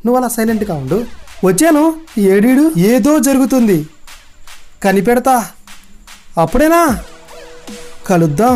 నువ్వు అలా సైలెంట్గా ఉండు వచ్చాను ఏడీడు ఏదో జరుగుతుంది కనిపెడతా అప్పుడేనా కలుద్దాం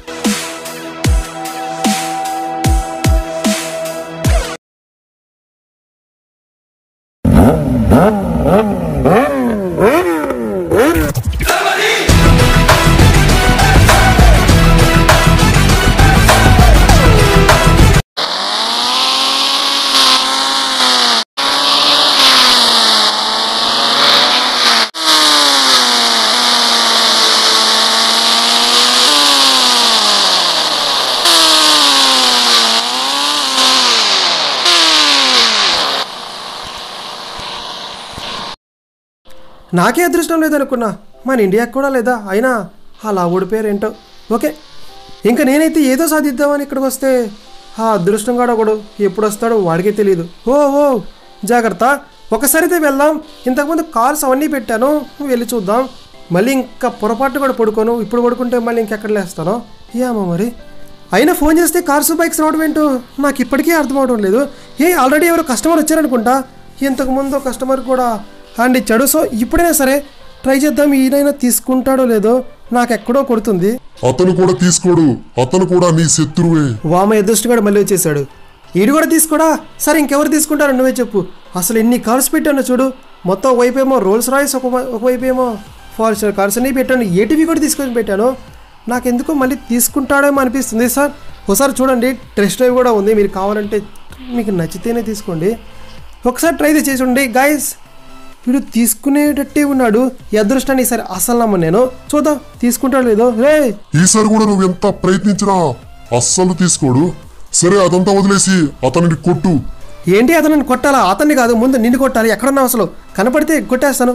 నాకే అదృష్టం లేదనుకున్నా మన ఇండియాకి కూడా లేదా అయినా ఆ లావుడి పేరు ఏంటో ఓకే ఇంకా నేనైతే ఏదో సాధిద్దామని ఇక్కడికి వస్తే ఆ అదృష్టం కూడా ఒకడు ఎప్పుడు వస్తాడో వాడికే తెలియదు ఓ ఓ జాగ్రత్త ఒకసారితే వెళ్దాం ఇంతకుముందు కార్స్ అవన్నీ పెట్టాను వెళ్ళి చూద్దాం మళ్ళీ ఇంకా పొరపాటు కూడా పడుకోను ఇప్పుడు పడుకుంటే మళ్ళీ ఇంకెక్కడ లేస్తాను ఏమో మరి అయినా ఫోన్ చేస్తే కార్స్ బైక్స్ రావడం ఏంటో నాకు ఇప్పటికీ అర్థం అవడం లేదు ఏ ఆల్రెడీ ఎవరో కస్టమర్ వచ్చారనుకుంటా ఇంతకు ముందు కస్టమర్ కూడా హ్యాండ్ ఇచ్చాడు సో ఇప్పుడైనా సరే ట్రై చేద్దాం ఈయనైనా తీసుకుంటాడో లేదో నాకు ఎక్కడో కొడుతుంది అతను కూడా తీసుకోడు అతను కూడా నీ శత్రువే వామ ఎదురుగా మళ్ళీ వచ్చేసాడు ఈడు కూడా తీసుకోడా సరే ఇంకెవరు తీసుకుంటారో నువ్వే చెప్పు అసలు ఎన్ని కార్స్ పెట్టాను చూడు మొత్తం ఒకవైపు ఏమో రోల్స్ రాయిస్ ఒక ఒకవైపు ఏమో ఫార్చునర్ కార్స్ అన్ని పెట్టాను ఏటీవీ కూడా తీసుకొని పెట్టాను నాకెందుకో మళ్ళీ తీసుకుంటాడేమో అనిపిస్తుంది సార్ ఒకసారి చూడండి టెస్ట్ డ్రైవ్ కూడా ఉంది మీరు కావాలంటే మీకు నచ్చితేనే తీసుకోండి ఒకసారి ట్రై చేసి చూడండి గాయస్ వీడు తీసుకునేటట్టే ఉన్నాడు ఈ అదృష్టాన్ని ఈసారి అసలు నమ్మ నేను చూద్దాం తీసుకుంటాడు లేదో రే ఈసారి కూడా నువ్వు ఎంత ప్రయత్నించినా అస్సలు తీసుకోడు సరే అదంతా వదిలేసి అతనిని కొట్టు ఏంటి అతను కొట్టాలా అతన్ని కాదు ముందు నిన్ను కొట్టాలి ఎక్కడున్నావు అసలు కనపడితే కొట్టేస్తాను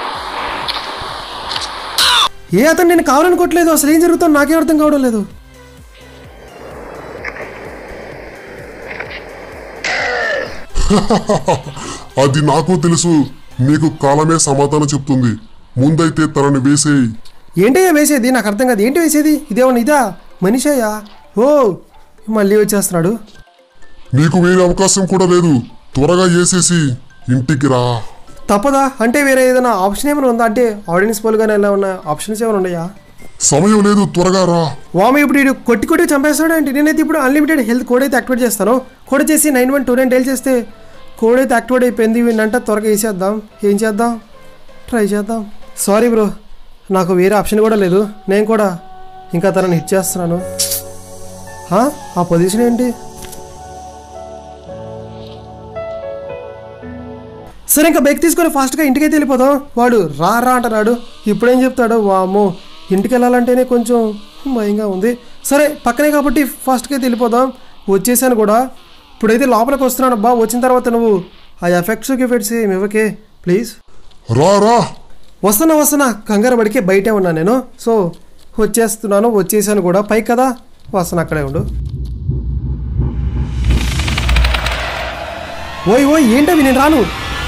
ఏ అతను నేను కావాలని కొట్టలేదు అసలు ఏం జరుగుతుందో నాకేం అర్థం కావడం లేదు అది నాకు తెలుసు నీకు కాలమే సమాధానం చెప్తుంది ముందైతే తనని వేసేయి ఏంటయ్యా వేసేది నాకు అర్థం కాదు ఏంటి వేసేది ఇదేమన్నా ఇదా మనిషయ్యా ఓ మళ్ళీ వచ్చేస్తున్నాడు నీకు వేరే అవకాశం కూడా లేదు త్వరగా వేసేసి ఇంటికి రా తప్పదా అంటే వేరే ఏదైనా ఆప్షన్ ఏమైనా ఉందా అంటే ఆడియన్స్ పోల్ కానీ ఎలా ఉన్న ఆప్షన్స్ ఏమైనా ఉన్నాయా సమయం లేదు త్వరగా రా వామి ఇప్పుడు వీడు కొట్టి కొట్టి చంపేస్తాడు అంటే నేనైతే ఇప్పుడు అన్లిమిటెడ్ హెల్త్ కోడ్ అయితే యాక్టివేట్ చేస్తాను కోడ్ చేసి nine one two nine dial చేస్తే కోడ్ అయితే యాక్టివేట్ అయిపోయింది వీడినంట త్వరగా వేసేద్దాం ఏం చేద్దాం ట్రై చేద్దాం సారీ బ్రో నాకు వేరే ఆప్షన్ కూడా లేదు నేను కూడా ఇంకా తనని హిట్ చేస్తున్నాను హా? ఆ పొజిషన్ ఏంటి సరే ఇంకా బైక్ తీసుకొని ఫాస్ట్గా ఇంటికైతే వెళ్ళిపోదాం వాడు రా రా అంటున్నాడు ఇప్పుడేం చెప్తాడు వామ్మో ఇంటికి వెళ్ళాలంటేనే కొంచెం భయంగా ఉంది సరే పక్కనే కాబట్టి ఫాస్ట్గా అయితే వెళ్ళిపోదాం వచ్చేసాను కూడా ఇప్పుడైతే లోపలికి వస్తున్నాను అబ్బా వచ్చిన తర్వాత నువ్వు ఆ ఎఫెక్ట్స్ గిఫెక్ట్స్ ఏమి ఇవ్వకే ప్లీజ్ రా రా వస్తున్నా వస్తున్నా కంగారు పడికే బయటే ఉన్నా నేను సో వచ్చేస్తున్నాను వచ్చేసాను కూడా పై కదా వస్తున్నా అక్కడే ఉండు ఓయ్ ఓయ్ ఏంటవి నేను రాను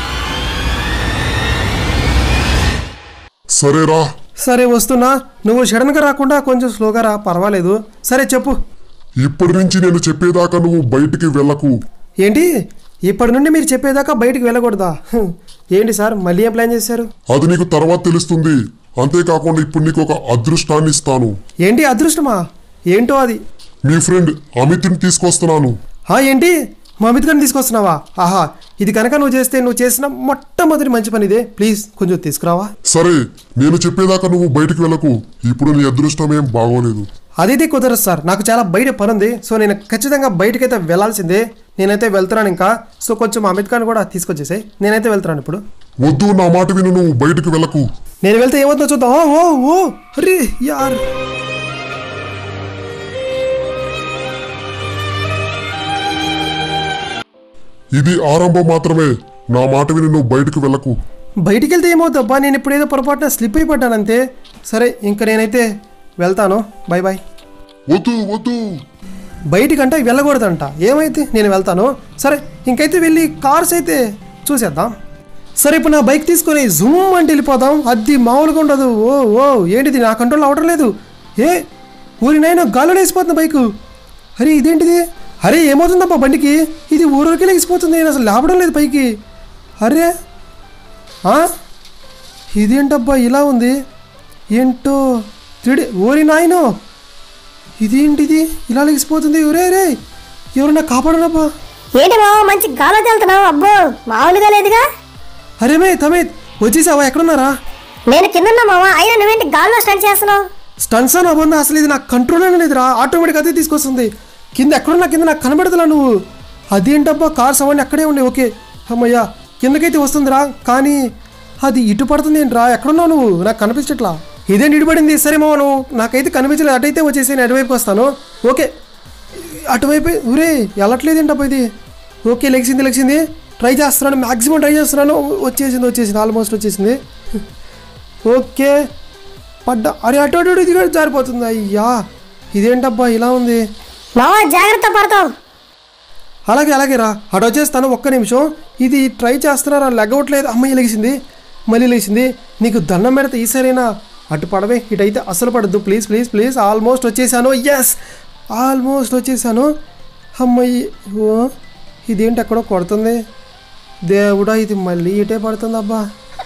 సరే రా సరే వస్తున్నా నువ్వు సడన్గా రాకుండా కొంచెం స్లోగా రా పర్వాలేదు సరే చెప్పు ఇప్పటి నుంచి నేను చెప్పేదాకా నువ్వు బయటికి వెళ్ళకు ఏంటి ఇప్పటి నుండి మీరు చెప్పేదాకా బయటికి వెళ్ళకూడదా హ్మ్. ఏంటి సార్ మళ్ళీ ఏం ప్లాన్ చేశారు అది నీకు తర్వాత తెలుస్తుంది అంతేకాకుండా ఇప్పుడు నీకు ఒక అదృష్టాన్ని ఇస్తాను ఏంటి అదృష్టమా ఏంటో అది మీ ఫ్రెండ్ అమిత్ని తీసుకొస్తున్నాను హా ఏంటి మా అమిత్ గారిని తీసుకొస్తున్నావా ఆహా ఇది కనుక నువ్వు చేస్తే నువ్వు చేసిన మొట్టమొదటి మంచి పని ఇదే ప్లీజ్ కొంచెం తీసుకురావా సరే నేను చెప్పేదాకా నువ్వు బయటికి వెళ్ళకు ఇప్పుడు నీ అదృష్టం ఏం బాగోలేదు అదైతే కుదరదు సార్ నాకు చాలా బయట పని ఉంది సో నేను ఖచ్చితంగా బయటకైతే వెళ్ళాల్సిందే నేనైతే వెళ్తున్నాను ఇంకా సో కొంచెం అమిత్ ఖాన్ కూడా తీసుకొచ్చేసాయి నేనైతే వెళ్తున్నాను ఇప్పుడు వద్దు నా మాట విను నువ్వు బయటికి వెళ్ళకు నేను వెళ్తే ఏమవుతుందో చూద్దాం ఓ ఓ ఓ అరే యార్ ఇది ఆరంభం మాత్రమే నా మాట విని నువ్వు బయటికి వెళ్ళకు బయటికి వెళ్తే ఏమవుతుందబ్బా నేను ఇప్పుడు ఏదో పొరపాటున స్లిప్ అయిపడ్డాను అంతే సరే ఇంకా నేనైతే వెళ్తాను బాయ్ బాయ్ వద్దు వద్దు బయటికంటే వెళ్ళకూడదంట ఏమైతే నేను వెళ్తాను సరే ఇంకైతే వెళ్ళి కార్స్ అయితే చూసేద్దాం సరే ఇప్పుడు నా బైక్ తీసుకొని జూమ్ అంటే వెళ్ళిపోదాం అది మామూలుగా ఉండదు ఓ ఓ ఏంటిది నా కంట్రోల్ అవడం లేదు ఏ ఊరినైనా గాల్లో వేసిపోతుంది బైకు అరే ఇదేంటిది అరే ఏమవుతుందబ్బా బండికి ఇది ఊరికి లెగిసిపోతుంది నేను అసలు లేపడం లేదు పైకి అరే ఆ? ఇదేంటబ్బా ఇలా ఉంది ఏంటో తిడి ఓరి నాయనో ఇదేంటిది ఇలా లెగిసిపోతుంది ఒరే రే ఎవరన్నా కాపాడనబ్బా ఏంటి మావ మంచి గాలో వెళ్తున్నావు అబ్బో మామూలుగా లేదుగా అరే మే తమేత్ వచ్చేసావా ఎక్కడున్నారా నేను కింద ఉన్నా మావ అయినా నువ్వేంటి గాల్లో స్టాండ్ చేస్తున్నావు స్టన్స్ అని అవ్వందా అసలు ఇది నాకు కంట్రోల్ అనే లేదురా ఆటోమేటిక్ అదే తీసుకొస్తుంది కింద ఎక్కడున్నా కింద నాకు కనబడదులా నువ్వు అదేంటబ్బా కార్స్ అవన్నీ అక్కడే ఉండే ఓకే అమ్మయ్యా కిందకైతే వస్తుందిరా కానీ అది ఇటు పడుతుంది ఏంట్రా ఎక్కడున్నావు నువ్వు నాకు కనిపించట్లా ఇదేంటి ఇటు పడింది సరే మావ నువ్వు నాకైతే కనిపించలేదు అటైతే వచ్చేసి నేను అటువైపు వస్తాను ఓకే అటువైపు ఊరే వెళ్ళట్లేదు ఏంటబ్బా ఇది ఓకే లెగిసింది లెగిసింది ట్రై చేస్తున్నాను మ్యాక్సిమం ట్రై చేస్తున్నాను వచ్చేసింది వచ్చేసింది ఆల్మోస్ట్ వచ్చేసింది ఓకే పడ్డా అరే అటు అటు అటు ఇది కూడా జారిపోతుంది అయ్యా ఇదేంటబ్బా ఇలా ఉంది మావ జాగ్రత్త పడతావు అలాగే అలాగే రా అటు వచ్చేస్తాను ఒక్క నిమిషం ఇది ట్రై చేస్తున్నారా లెగవట్లేదు అమ్మాయి లేచింది మళ్ళీ లేచింది నీకు దండం పెడితే ఈసారైనా అటు పడవే ఇటైతే అసలు పడద్దు ప్లీజ్ ప్లీజ్ ప్లీజ్ ఆల్మోస్ట్ వచ్చేసాను ఎస్ ఆల్మోస్ట్ వచ్చేసాను అమ్మాయి ఓ ఇదేంటి ఎక్కడో కొడుతుంది దేవుడా ఇది మళ్ళీ ఇటే పడుతుంది అబ్బా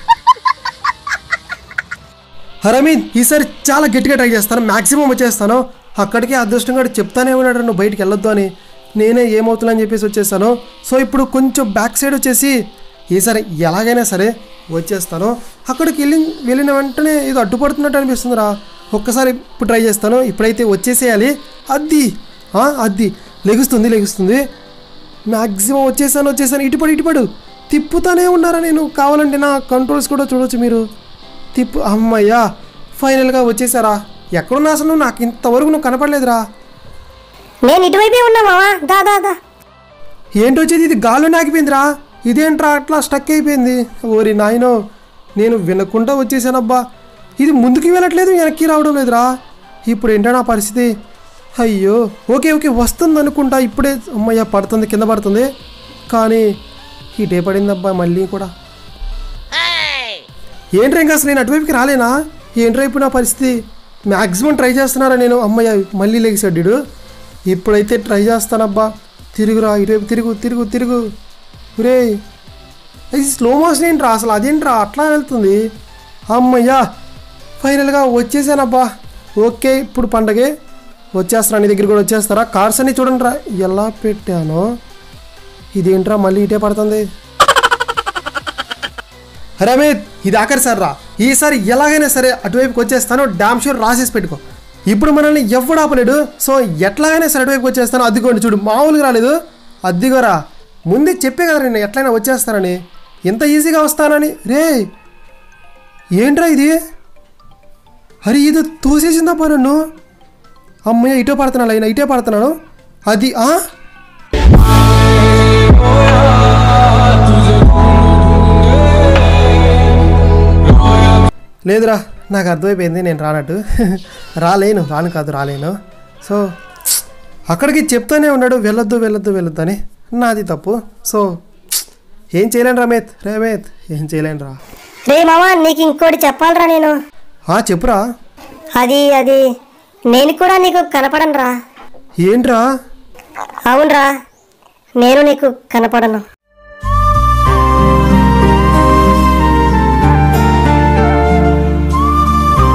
హరమీన్ ఈసారి చాలా గట్టిగా ట్రై చేస్తాను మ్యాక్సిమం వచ్చేస్తాను అక్కడికి అదృష్టంగా చెప్తానే ఉన్నాడు నువ్వు బయటికి వెళ్ళొద్దు అని నేనే ఏమవుతున్నా అని చెప్పేసి వచ్చేస్తాను సో ఇప్పుడు కొంచెం బ్యాక్ సైడ్ వచ్చేసి ఈసారి ఎలాగైనా సరే వచ్చేస్తాను అక్కడికి వెళ్ళి వెళ్ళిన వెంటనే ఇది అడ్డుపడుతున్నట్టు అనిపిస్తుందిరా ఒక్కసారి ఇప్పుడు ట్రై చేస్తాను ఇప్పుడైతే వచ్చేసేయాలి అద్ది ఆ, అద్ది లెగుస్తుంది లెగుస్తుంది మ్యాక్సిమం వచ్చేసాను వచ్చేసాను ఇటుపడు ఇటుపడు తిప్పుతానే ఉన్నారా నేను కావాలంటే నా కంట్రోల్స్ కూడా చూడొచ్చు మీరు తిప్పు అమ్మయ్యా ఫైనల్గా వచ్చేసారా ఎక్కడున్నా అసలు నువ్వు నాకు ఇంతవరకు నువ్వు కనపడలేదురా నేను ఇటువైపే ఉన్నా మావా దా దా దా ఏంటి వచ్చేది ఇది గాల్లోనే ఆగిపోయిందిరా ఇదేంట్రా అట్లా స్టక్ అయిపోయింది ఓరి నాయనో నేను వినకుండా వచ్చేసానబ్బా ఇది ముందుకు వెళ్ళట్లేదు వెనక్కి రావడం లేదురా ఇప్పుడు ఏంటో నా పరిస్థితి అయ్యో ఓకే ఓకే వస్తుంది అనుకుంటా ఇప్పుడే అమ్మయ్య పడుతుంది కింద పడుతుంది కానీ ఇటే పడిందబ్బా మళ్ళీ కూడా ఏంట్రా ఇంకా అసలు నేను అటువైపుకి రాలేనా ఏంట్రా ఇప్పుడు నా పరిస్థితి మ్యాక్సిమం ట్రై చేస్తున్నారా నేను అమ్మయ్య మళ్ళీ లేచాడు వీడు. ఇప్పుడైతే ట్రై చేస్తానబ్బా తిరుగురా ఇటువైపు తిరుగు తిరుగు తిరుగు రే ఇది స్లో మోషన్ ఏంట్రా అసలు అదేంట్రా అట్లా వెళ్తుంది అమ్మయ్యా ఫైనల్గా వచ్చేసానబ్బా ఓకే ఇప్పుడు పండగే వచ్చేస్తారా నీ దగ్గర కూడా వచ్చేస్తారా కార్స్ అన్ని చూడండి రా ఎలా పెట్టానో ఇదేంట్రా మళ్ళీ ఇటే పడుతుంది రమేత్ ఇది ఆఖరి సార్ రా ఈసారి ఎలాగైనా సరే అటువైపుకి వచ్చేస్తాను డామ్ షూర్ రాసేసి పెట్టుకో ఇప్పుడు మనల్ని ఎవడు ఆపలేడు సో ఎట్లాగైనా సరే అటువైపుకి వచ్చేస్తాను అద్దిగోండి చూడు మామూలుగా రాలేదు అద్దిగోరా ముందే చెప్పే కదా నేను ఎట్లయినా వచ్చేస్తానని ఇంత ఈజీగా వస్తానని రే ఏంట్రా ఇది అరే ఇది తోసేసిందప్పా నన్ను అమ్మయ్య ఇటే పడుతున్నాను అయినా ఇటే పడుతున్నాను అది ఆ లేదురా నాకు అర్థమైపోయింది నేను రానట్టు రాలేను రాను కాదు రాలేను సో అక్కడికి చెప్తానే ఉన్నాడు వెళ్ళొద్దు వెళ్ళొద్దు వెళ్ళొద్దు అని నాది తప్పు సో ఏం చేయలేను రమేత్ రమేత్ ఏం చేయలేను రా రే మావా నీకు ఇంకోటి చెప్పాలరా నేను ఆ, చెప్పురా అది అది నేను కూడా నీకు కనపడను రా ఏంట్రా అవునరా నేను నీకు కనపడను